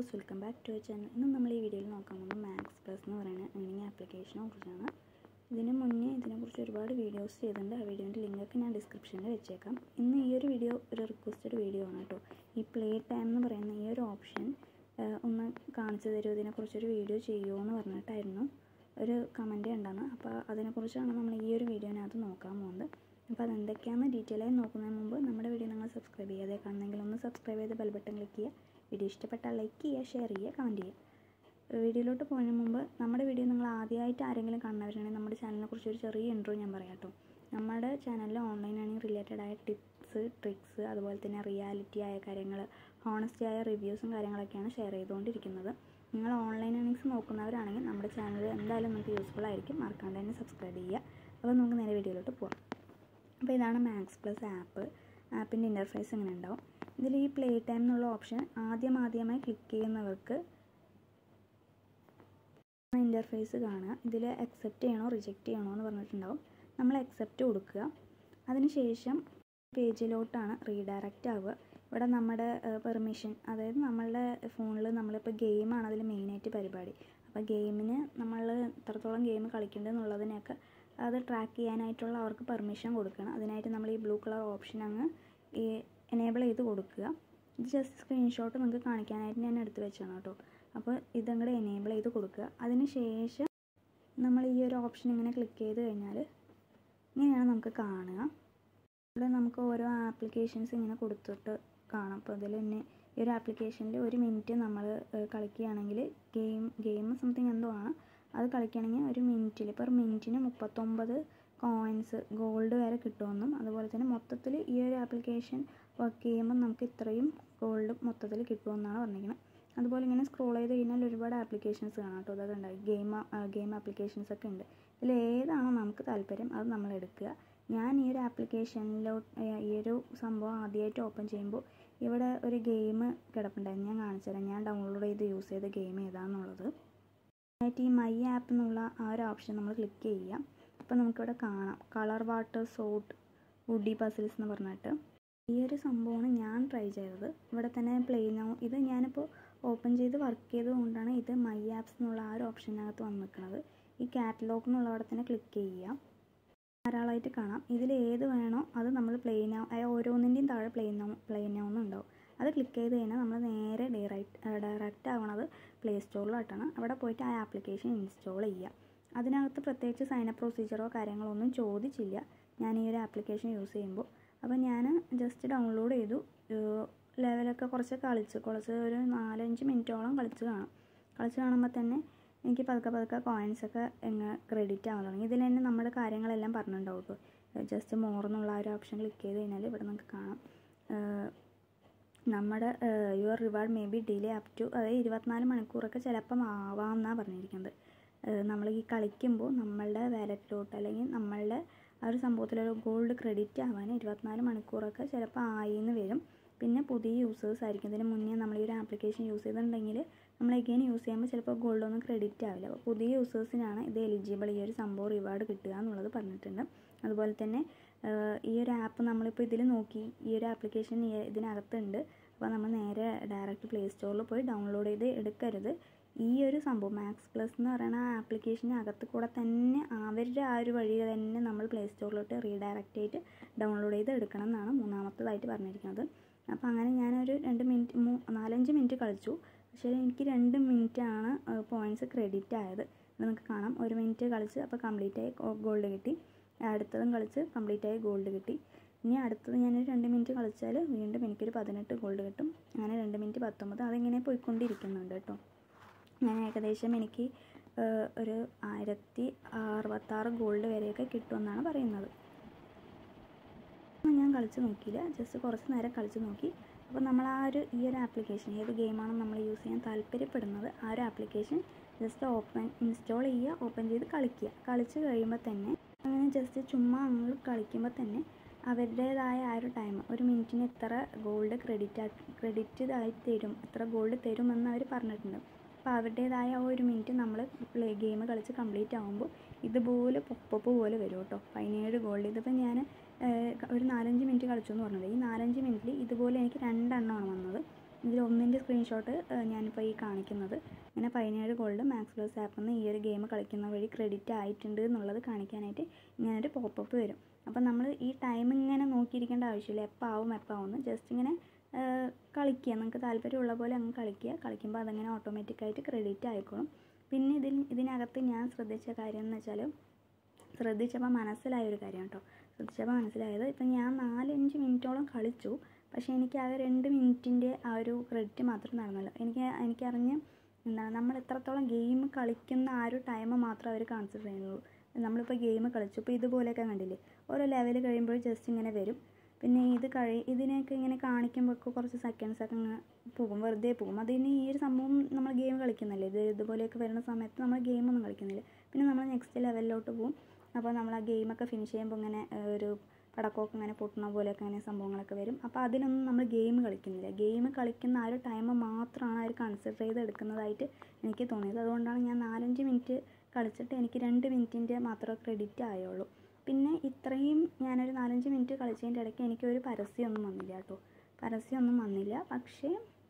viewers welcome back to channel ഇന്ന് നമ്മൾ ഈ വീഡിയോയിൽ നോക്കാൻ പോകുന്നത് മാക്സ് പ്ലസ് എന്ന് പറയുന്ന ഏണിംഗ് ആപ്ലിക്കേഷനെ കുറിച്ചാണ് ഇതിന് മുന്നേ ഇതിനെക്കുറിച്ച് ഒരുപാട് വീഡിയോസ് ചെയ്തിട്ടുണ്ട് ആ വീഡിയോൻ്റെ ലിങ്കൊക്കെ ഞാൻ ഡിസ്ക്രിപ്ഷനിൽ വെച്ചേക്കാം ഇന്ന് ഈ ഒരു വീഡിയോ ഒരു റിക്വസ്റ്റഡ് വീഡിയോ ആണ് കേട്ടോ ഈ പ്ലേ ടൈം എന്ന് പറയുന്ന ഈ ഒരു ഓപ്ഷൻ ഒന്ന് കാണിച്ചു തരുമോ ഇതിനെക്കുറിച്ചൊരു വീഡിയോ ചെയ്യുമോ എന്ന് പറഞ്ഞിട്ടായിരുന്നു ഒരു കമൻറ്റ് ഉണ്ടാകുന്നത് അപ്പോൾ അതിനെക്കുറിച്ചാണ് നമ്മൾ ഈ ഒരു വീഡിയോനകത്ത് നോക്കാൻ പോകുന്നത് അപ്പോൾ അതെന്തൊക്കെയാണെന്ന് ഡീറ്റെയിൽ ആയി നോക്കുന്നതിന് മുമ്പ് നമ്മുടെ വീഡിയോ നിങ്ങൾ സബ്സ്ക്രൈബ് ചെയ്യാതെ കാണുന്നെങ്കിൽ ഒന്ന് സബ്സ്ക്രൈബ് ചെയ്ത് ബെൽ ബട്ടൺ ക്ലിക്ക് ചെയ്യുക വീഡിയോ ഇഷ്ടപ്പെട്ടാൽ ലൈക്ക് ചെയ്യുക ഷെയർ ചെയ്യുക കമൻറ്റ് ചെയ്യുക വീഡിയോയിലോട്ട് പോകുന്നതിന് മുമ്പ് നമ്മുടെ വീഡിയോ നിങ്ങൾ ആദ്യമായിട്ട് ആരെങ്കിലും കാണുന്നവരാണെങ്കിൽ നമ്മുടെ ചാനലിനെ കുറിച്ച് ഒരു ചെറിയ ഇൻട്രോ ഞാൻ പറയാം കേട്ടോ നമ്മുടെ ചാനലിൽ ഓൺലൈൻ ഏണിംഗ് റിലേറ്റഡ് ആയ ടിപ്സ് ട്രിക്സ് അതുപോലെ തന്നെ റിയാലിറ്റി ആയ കാര്യങ്ങൾ ഹോണസ്റ്റി ആയ റിവ്യൂസും കാര്യങ്ങളൊക്കെയാണ് ഷെയർ ചെയ്തുകൊണ്ടിരിക്കുന്നത് നിങ്ങൾ ഓൺലൈൻ ഏണിങ്സ് നോക്കുന്നവരാണെങ്കിൽ നമ്മുടെ ചാനൽ എന്തായാലും നിങ്ങൾക്ക് യൂസ്ഫുൾ ആയിരിക്കും മറക്കാണ്ട് തന്നെ സബ്സ്ക്രൈബ് ചെയ്യുക അപ്പോൾ നമുക്ക് നേരെ വീഡിയോയിലോട്ട് പോകാം അപ്പോൾ ഇതാണ് മാക്സ് പ്ലസ് ആപ്പ് ആപ്പിൻ്റെ ഇൻ്റർഫേസ് ഇങ്ങനെ ഉണ്ടാവും ഇതിൽ ഈ പ്ലേ ടൈം എന്നുള്ള ഓപ്ഷൻ ആദ്യം ആദ്യമായി ക്ലിക്ക് ചെയ്യുന്നവർക്ക് ഇൻ്റർഫേസ് കാണുക ഇതിൽ അക്സെപ്റ്റ് ചെയ്യണോ റിജക്റ്റ് ചെയ്യണോ എന്ന് പറഞ്ഞിട്ടുണ്ടാവും നമ്മൾ അക്സെപ്റ്റ് കൊടുക്കുക അതിനുശേഷം പേജിലോട്ടാണ് റീഡയറക്റ്റ് ആവുക ഇവിടെ നമ്മുടെ പെർമിഷൻ അതായത് നമ്മളുടെ ഫോണിൽ നമ്മളിപ്പോൾ ഗെയിമാണ് അതിൽ മെയിനായിട്ട് പരിപാടി അപ്പോൾ ഗെയിമിന് നമ്മൾ എത്രത്തോളം ഗെയിം കളിക്കേണ്ടതെന്നുള്ളതിനൊക്കെ അത് ട്രാക്ക് ചെയ്യാനായിട്ടുള്ള അവർക്ക് പെർമിഷൻ കൊടുക്കണം അതിനായിട്ട് നമ്മൾ ഈ ബ്ലൂ കളർ ഓപ്ഷൻ അങ്ങ് ഈ എനേബിൾ ചെയ്ത് കൊടുക്കുക ഇത് ജസ്റ്റ് സ്ക്രീൻഷോട്ട് നിങ്ങൾക്ക് കാണിക്കാനായിട്ട് ഞാൻ എടുത്ത് വെച്ചാണ് കേട്ടോ അപ്പോൾ ഇതങ്ങോട്ട് എനേബിൾ ചെയ്ത് കൊടുക്കുക അതിന് ശേഷം നമ്മൾ ഈ ഒരു ഓപ്ഷൻ ഇങ്ങനെ ക്ലിക്ക് ചെയ്ത് കഴിഞ്ഞാൽ ഇങ്ങനെയാണ് നമുക്ക് കാണുക ഇവിടെ നമുക്ക് ഓരോ ആപ്ലിക്കേഷൻസ് ഇങ്ങനെ കൊടുത്തിട്ട് കാണാം അപ്പോൾ അതിൽ തന്നെ ഈ ഒരു ആപ്ലിക്കേഷനിൽ ഒരു മിനിറ്റ് നമ്മൾ കളിക്കുകയാണെങ്കിൽ ഗെയിം ഗെയിം സംതിങ് എന്തോ ആണ് അത് കളിക്കുകയാണെങ്കിൽ ഒരു മിനിറ്റിൽ പെർ മിനിറ്റിന് മുപ്പത്തൊമ്പത് കോയിൻസ് ഗോൾഡ് വരെ കിട്ടുമെന്നും അതുപോലെ തന്നെ മൊത്തത്തിൽ ഈ ഒരു ആപ്ലിക്കേഷൻ വർക്ക് ചെയ്യുമ്പോൾ നമുക്ക് ഇത്രയും ഗോൾഡ് മൊത്തത്തിൽ കിട്ടുമെന്നാണ് പറഞ്ഞിരിക്കുന്നത് അതുപോലെ ഇങ്ങനെ സ്ക്രോൾ ചെയ്ത് കഴിഞ്ഞാൽ ഒരുപാട് ആപ്ലിക്കേഷൻസ് കാണാം കേട്ടോ അതൊക്കെ ഉണ്ടായി ഗെയിം ഗെയിം ആപ്ലിക്കേഷൻസ് ഒക്കെ ഉണ്ട് ഇതിൽ ഏതാണോ നമുക്ക് താല്പര്യം അത് നമ്മൾ എടുക്കുക ഞാൻ ഈ ഒരു ആപ്ലിക്കേഷനിലോട്ട് ഈ ഒരു സംഭവം ആദ്യമായിട്ട് ഓപ്പൺ ചെയ്യുമ്പോൾ ഇവിടെ ഒരു ഗെയിം കിടപ്പുണ്ടായിരുന്നു ഞാൻ കാണിച്ചു തരാം ഞാൻ ഡൗൺലോഡ് ചെയ്ത് യൂസ് ചെയ്ത ഗെയിം ഏതാണെന്നുള്ളത് ആയിട്ട് ഈ മൈ ആപ്പ് എന്നുള്ള ആ ഒരു ഓപ്ഷൻ നമ്മൾ ക്ലിക്ക് ചെയ്യുക അപ്പോൾ നമുക്കിവിടെ കാണാം colour water sort woody puzzles എന്ന് പറഞ്ഞിട്ട് ഈ ഒരു സംഭവമാണ് ഞാൻ ട്രൈ ചെയ്തത് ഇവിടെ തന്നെ പ്ലേ നൗ ഇത് ഞാനിപ്പോൾ ഓപ്പൺ ചെയ്ത് വർക്ക് ചെയ്തുകൊണ്ടാണ് ഇത് മൈ ആപ്സ് എന്നുള്ള ആ ഒരു ഓപ്ഷനകത്ത് വന്ന് നിൽക്കുന്നത് ഈ കാറ്റലോഗ് എന്നുള്ള അവിടെ തന്നെ ക്ലിക്ക് ചെയ്യുക ധാരാളമായിട്ട് കാണാം ഇതിൽ ഏത് വേണോ അത് നമ്മൾ പ്ലേ നൗ ഓരോന്നിൻ്റെയും താഴെ പ്ലേ നൗ പ്ലേ നൗ എന്നുണ്ടാവും അത് ക്ലിക്ക് ചെയ്ത് കഴിഞ്ഞാൽ നമ്മൾ നേരെ ഡയറക്റ്റ് ഡയറക്റ്റ് ആവണത് പ്ലേ സ്റ്റോറിലോട്ടാണ് അവിടെ പോയിട്ട് ആ ആപ്ലിക്കേഷൻ ഇൻസ്റ്റാൾ ചെയ്യുക അതിനകത്ത് പ്രത്യേകിച്ച് സൈനപ്പ് പ്രൊസീജിയറോ കാര്യങ്ങളോ ഒന്നും ചോദിച്ചില്ല ഞാൻ ഈ ഒരു ആപ്ലിക്കേഷൻ യൂസ് ചെയ്യുമ്പോൾ അപ്പോൾ ഞാൻ ജസ്റ്റ് ഡൗൺലോഡ് ചെയ്തു ലെവലൊക്കെ കുറച്ച് കളിച്ച് കുറച്ച് ഒരു നാലഞ്ച് മിനിറ്റോളം കളിച്ച് കാണും കളിച്ച് കാണുമ്പോൾ തന്നെ എനിക്ക് പതുക്കെ പതുക്കെ കോയിൻസൊക്കെ എങ്ങനെ ക്രെഡിറ്റ് ആവാൻ തുടങ്ങി ഇതിൽ തന്നെ നമ്മുടെ കാര്യങ്ങളെല്ലാം പറഞ്ഞിട്ടുണ്ടാവും കേട്ടോ ജസ്റ്റ് മോർ എന്നുള്ള ആ ഒരു ഓപ്ഷൻ ക്ലിക്ക് ചെയ്ത് കഴിഞ്ഞാൽ ഇവിടെ നമുക്ക് കാണാം നമ്മുടെ your reward may be delay up to അതായത് ഇരുപത്തിനാല് മണിക്കൂറൊക്കെ ചിലപ്പം ആവാമെന്നാണ് പറഞ്ഞിരിക്കുന്നത് നമ്മൾ ഈ കളിക്കുമ്പോൾ നമ്മളുടെ വാലറ്റിലോട്ട് അല്ലെങ്കിൽ നമ്മളുടെ ആ ഒരു സംഭവത്തിലൊരു ഗോൾഡ് ക്രെഡിറ്റ് ആവാൻ ഇരുപത്തിനാല് മണിക്കൂറൊക്കെ ചിലപ്പോൾ ആയി എന്ന് വരും പിന്നെ പുതിയ യൂസേഴ്സ് ആയിരിക്കും ഇതിന് മുന്നേ നമ്മൾ ഈ ഒരു ആപ്ലിക്കേഷൻ യൂസ് ചെയ്തിട്ടുണ്ടെങ്കിൽ നമ്മൾ എഗെയിൻ യൂസ് ചെയ്യുമ്പോൾ ചിലപ്പോൾ ഗോൾഡ് ഒന്നും ക്രെഡിറ്റ് ആവില്ല അപ്പോൾ പുതിയ യൂസേഴ്സിനാണ് ഇത് എലിജിബിൾ ഈ ഒരു സംഭവം റിവാർഡ് കിട്ടുക എന്നുള്ളത് പറഞ്ഞിട്ടുണ്ട് അതുപോലെ തന്നെ ഈ ഒരു ആപ്പ് നമ്മളിപ്പോൾ ഇതിൽ നോക്കി ഈ ഒരു ആപ്ലിക്കേഷൻ ഇതിനകത്തുണ്ട് അപ്പോൾ നമ്മൾ നേരെ ഡയറക്റ്റ് പ്ലേ സ്റ്റോറിൽ പോയി ഡൗൺലോഡ് ചെയ്ത് എടുക്കരുത് ഈ ഒരു സംഭവം മാക്സ് പ്ലസ് എന്ന് പറയുന്ന ആ ആപ്ലിക്കേഷനകത്ത് കൂടെ തന്നെ അവരുടെ ആ ഒരു വഴി തന്നെ നമ്മൾ പ്ലേ സ്റ്റോറിലോട്ട് റീഡയറക്റ്റ് ആയിട്ട് ഡൗൺലോഡ് ചെയ്ത് എടുക്കണം എന്നാണ് മൂന്നാമത്തതായിട്ട് പറഞ്ഞിരിക്കുന്നത് അപ്പോൾ അങ്ങനെ ഞാനൊരു രണ്ട് മിനിറ്റ് മൂ നാലഞ്ച് മിനിറ്റ് കളിച്ചു പക്ഷേ എനിക്ക് രണ്ട് മിനിറ്റാണ് പോയിൻറ്റ്സ് ക്രെഡിറ്റ് ആയത് നിങ്ങൾക്ക് കാണാം ഒരു മിനിറ്റ് കളിച്ച് അപ്പോൾ കംപ്ലീറ്റ് ആയി ഗോൾഡ് കിട്ടി അടുത്തതും കളിച്ച് കംപ്ലീറ്റ് ആയി ഗോൾഡ് കിട്ടി ഇനി അടുത്തത് ഞാനൊരു രണ്ട് മിനിറ്റ് കളിച്ചാൽ വീണ്ടും എനിക്കൊരു പതിനെട്ട് ഗോൾഡ് കിട്ടും അങ്ങനെ രണ്ട് മിനിറ്റ് പത്തൊമ്പത് അതിങ്ങനെ പോയിക്കൊണ്ടിരിക്കുന്നുണ്ട് കേട്ടോ ഞാൻ ഏകദേശം എനിക്ക് ഒരു ആയിരത്തി അറുപത്താറ് ഗോൾഡ് വരെയൊക്കെ കിട്ടുമെന്നാണ് പറയുന്നത് ഞാൻ കളിച്ച് നോക്കിയില്ല ജസ്റ്റ് കുറച്ച് നേരം കളിച്ച് നോക്കി അപ്പോൾ നമ്മൾ ആ ഒരു ഈ ഒരു ആപ്ലിക്കേഷൻ ഏത് ഗെയിമാണോ നമ്മൾ യൂസ് ചെയ്യാൻ താല്പര്യപ്പെടുന്നത് ആ ഒരു ആപ്ലിക്കേഷൻ ജസ്റ്റ് ഓപ്പൺ ഇൻസ്റ്റാൾ ചെയ്യുക ഓപ്പൺ ചെയ്ത് കളിക്കുക കളിച്ച് കഴിയുമ്പോൾ തന്നെ അങ്ങനെ ജസ്റ്റ് ചുമ്മാ അങ്ങ് കളിക്കുമ്പോൾ തന്നെ അവരുടേതായ ആ ഒരു ടൈം ഒരു മിനിറ്റിന് എത്ര ഗോൾഡ് ക്രെഡിറ്റ് ക്രെഡിറ്റ് ആയി തരും എത്ര ഗോൾഡ് തരുമെന്ന് അവർ പറഞ്ഞിട്ടുണ്ട് അപ്പോൾ അവരുടേതായ ആ ഒരു മിനിറ്റ് നമ്മൾ പ്ലേ ഗെയിം കളിച്ച് കംപ്ലീറ്റ് ആകുമ്പോൾ ഇതുപോലെ പൊപ്പപ്പ് പോലെ വരും കേട്ടോ പതിനേഴ് ഗോൾഡ് ഇതിപ്പോൾ ഞാൻ ഒരു നാലഞ്ച് മിനിറ്റ് കളിച്ചു എന്ന് പറഞ്ഞത് ഈ നാലഞ്ച് മിനിറ്റിൽ ഇതുപോലെ എനിക്ക് രണ്ടെണ്ണമാണ് വന്നത് ഇതിൽ ഒന്നിൻ്റെ സ്ക്രീൻഷോട്ട് ഞാനിപ്പോൾ ഈ കാണിക്കുന്നത് ഇങ്ങനെ പതിനേഴ് ഗോൾഡ് മാക്സ് പ്ലസ് ആപ്പിൽ നിന്ന് ഈ ഒരു ഗെയിം കളിക്കുന്ന വഴി ക്രെഡിറ്റ് ആയിട്ടുണ്ട് എന്നുള്ളത് കാണിക്കാനായിട്ട് ഇങ്ങനൊരു പോപ്പപ്പ് വരും അപ്പോൾ നമ്മൾ ഈ ടൈം ഇങ്ങനെ നോക്കിയിരിക്കേണ്ട ആവശ്യമില്ല എപ്പോൾ ആവും എപ്പോൾ ആവും ജസ്റ്റ് ഇങ്ങനെ കളിക്കുക നിങ്ങൾക്ക് താല്പര്യമുള്ള പോലെ അങ്ങ് കളിക്കുക കളിക്കുമ്പോൾ അതങ്ങനെ ഓട്ടോമാറ്റിക്കായിട്ട് ക്രെഡിറ്റ് ആയിക്കോളും പിന്നെ ഇതിൽ ഇതിനകത്ത് ഞാൻ ശ്രദ്ധിച്ച കാര്യം എന്ന് വെച്ചാൽ ശ്രദ്ധിച്ചപ്പോൾ മനസ്സിലായ ഒരു കാര്യം കേട്ടോ ശ്രദ്ധിച്ചപ്പോൾ മനസ്സിലായത് ഇപ്പം ഞാൻ നാലഞ്ച് മിനിറ്റോളം കളിച്ചു പക്ഷേ എനിക്ക് ആ രണ്ട് മിനിറ്റിൻ്റെ ആ ഒരു ക്രെഡിറ്റ് മാത്രം നടന്നല്ലോ എനിക്ക് എനിക്കറിഞ്ഞ് എന്താണ് നമ്മൾ എത്രത്തോളം ഗെയിം കളിക്കുന്ന ആ ഒരു ടൈം മാത്രം അവർ കൺസിഡർ ചെയ്യുന്നുള്ളൂ നമ്മളിപ്പോൾ ഗെയിം കളിച്ചു ഇപ്പോൾ ഇതുപോലെയൊക്കെ കണ്ടില്ലേ ഓരോ ലെവൽ കഴിയുമ്പോൾ ജസ്റ്റ് ഇങ്ങനെ വരും പിന്നെ ഇത് കഴി ഇതിനെയൊക്കെ ഇങ്ങനെ കാണിക്കുമ്പോൾ കുറച്ച് സെക്കൻഡ്സ് ഒക്കെ ഇങ്ങനെ പോകും വെറുതെ പോകും അതിന് ഈ ഒരു സംഭവം നമ്മൾ ഗെയിം കളിക്കുന്നില്ലേ ഇത് ഇതുപോലെയൊക്കെ വരുന്ന സമയത്ത് നമ്മൾ ഗെയിമൊന്നും കളിക്കുന്നില്ല പിന്നെ നമ്മൾ നെക്സ്റ്റ് ലെവലിലോട്ട് പോകും അപ്പോൾ നമ്മൾ ആ ഗെയിമൊക്കെ ഫിനിഷ് ചെയ്യുമ്പോൾ ഇങ്ങനെ ഒരു പടക്കമൊക്കെ ഇങ്ങനെ പൊട്ടുന്ന പോലെയൊക്കെ അങ്ങനെ സംഭവങ്ങളൊക്കെ വരും അപ്പോൾ അതിനൊന്നും നമ്മൾ ഗെയിം കളിക്കുന്നില്ല ഗെയിം കളിക്കുന്ന ആ ഒരു ടൈം മാത്രമാണ് അവർ കൺസിഡർ ചെയ്ത് എടുക്കുന്നതായിട്ട് എനിക്ക് തോന്നിയത് അതുകൊണ്ടാണ് ഞാൻ നാലഞ്ച് മിനിറ്റ് കളിച്ചിട്ട് എനിക്ക് രണ്ട് മിനിറ്റിൻ്റെ മാത്രമേ ക്രെഡിറ്റ് ആയുള്ളൂ പിന്നെ ഇത്രയും ഞാനൊരു നാലഞ്ച് മിനിറ്റ് കളിച്ചതിൻ്റെ ഇടയ്ക്ക് എനിക്കൊരു പരസ്യമൊന്നും വന്നില്ല കേട്ടോ പരസ്യമൊന്നും വന്നില്ല പക്ഷേ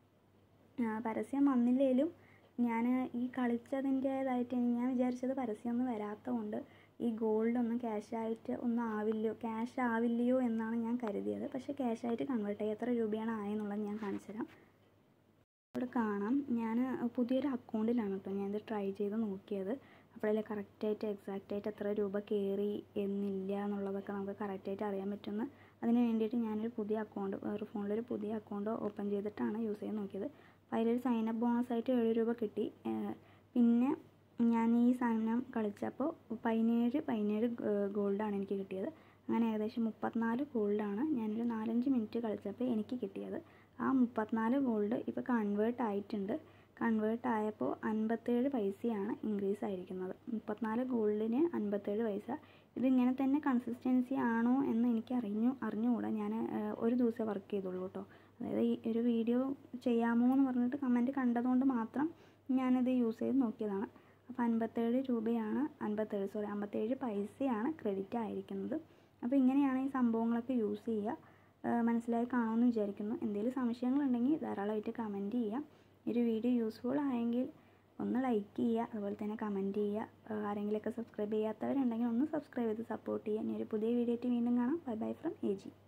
പരസ്യം വന്നില്ലെങ്കിലും ഞാൻ ഈ കളിച്ചതിൻ്റേതായിട്ട് ഞാൻ വിചാരിച്ചത് പരസ്യമൊന്നും വരാത്തതുകൊണ്ട് ഈ ഗോൾഡ് ഒന്നും ക്യാഷായിട്ട് ഒന്നും ആവില്ലയോ ക്യാഷ് ആവില്ലയോ എന്നാണ് ഞാൻ കരുതിയത് പക്ഷേ ക്യാഷായിട്ട് കൺവേർട്ട് ചെയ്യുക എത്ര രൂപയാണ് ആയെന്നുള്ളത് ഞാൻ കാണിച്ചു തരാം ഇവിടെ കാണാം ഞാൻ പുതിയൊരു അക്കൗണ്ടിലാണ് കേട്ടോ ഞാനിത് ട്രൈ ചെയ്ത് നോക്കിയത് അപ്പോഴല്ലേ കറക്റ്റായിട്ട് എക്സാക്റ്റായിട്ട് എത്ര രൂപ കയറി എന്നില്ല എന്നുള്ളതൊക്കെ നമുക്ക് കറക്റ്റായിട്ട് അറിയാൻ പറ്റുമെന്ന് അതിന് വേണ്ടിയിട്ട് ഞാനൊരു പുതിയ അക്കൗണ്ട് ഒരു ഫോണിലൊരു പുതിയ അക്കൗണ്ട് ഓപ്പൺ ചെയ്തിട്ടാണ് യൂസ് ചെയ്ത് നോക്കിയത് അപ്പോൾ അതിലൊരു സൈൻ അപ്പ് ബോണസ് ആയിട്ട് ഏഴ് രൂപ കിട്ടി പിന്നെ ഞാൻ ഈ സാധനം കളിച്ചപ്പോൾ പതിനേഴ് പതിനേഴ് ഗോൾഡാണ് എനിക്ക് കിട്ടിയത് അങ്ങനെ ഏകദേശം മുപ്പത്തിനാല് ഗോൾഡാണ് ഞാനൊരു നാലഞ്ച് മിനിറ്റ് കളിച്ചപ്പോൾ എനിക്ക് കിട്ടിയത് ആ മുപ്പത്തിനാല് ഗോൾഡ് ഇപ്പോൾ കൺവേർട്ട് ആയിട്ടുണ്ട് കൺവേർട്ട് ആയപ്പോൾ അൻപത്തേഴ് പൈസയാണ് ഇൻക്രീസ് ആയിരിക്കുന്നത് മുപ്പത്തിനാല് ഗോൾഡിന് അൻപത്തേഴ് പൈസ ഇതിങ്ങനെ തന്നെ കൺസിസ്റ്റൻസി ആണോ എന്ന് എനിക്ക് അറിഞ്ഞു അറിഞ്ഞുകൂടാ ഞാൻ ഒരു ദിവസം വർക്ക് ചെയ്തുള്ളൂ കേട്ടോ അതായത് ഈ ഒരു വീഡിയോ ചെയ്യാമോ എന്ന് പറഞ്ഞിട്ട് കമൻറ്റ് കണ്ടതുകൊണ്ട് മാത്രം ഞാനിത് യൂസ് ചെയ്ത് നോക്കിയതാണ് അപ്പോൾ അൻപത്തേഴ് രൂപയാണ് അൻപത്തേഴ് സോറി അമ്പത്തേഴ് പൈസയാണ് ക്രെഡിറ്റ് ആയിരിക്കുന്നത് അപ്പോൾ ഇങ്ങനെയാണ് ഈ സംഭവങ്ങളൊക്കെ യൂസ് ചെയ്യുക മനസ്സിലായി കാണുമെന്ന് വിചാരിക്കുന്നു എന്തെങ്കിലും സംശയങ്ങളുണ്ടെങ്കിൽ ധാരാളമായിട്ട് കമൻറ്റ് ചെയ്യുക ഈ ഒരു വീഡിയോ യൂസ്ഫുൾ ആയെങ്കിൽ ഒന്ന് ലൈക്ക് ചെയ്യുക അതുപോലെ തന്നെ കമൻറ്റ് ചെയ്യുക ആരെങ്കിലുമൊക്കെ സബ്സ്ക്രൈബ് ചെയ്യാത്തവരുണ്ടെങ്കിൽ ഒന്ന് സബ്സ്ക്രൈബ് ചെയ്ത് സപ്പോർട്ട് ചെയ്യുക ഇനി ഒരു പുതിയ വീഡിയോ ആയിട്ട് വീണ്ടും കാണാം bye bye from A G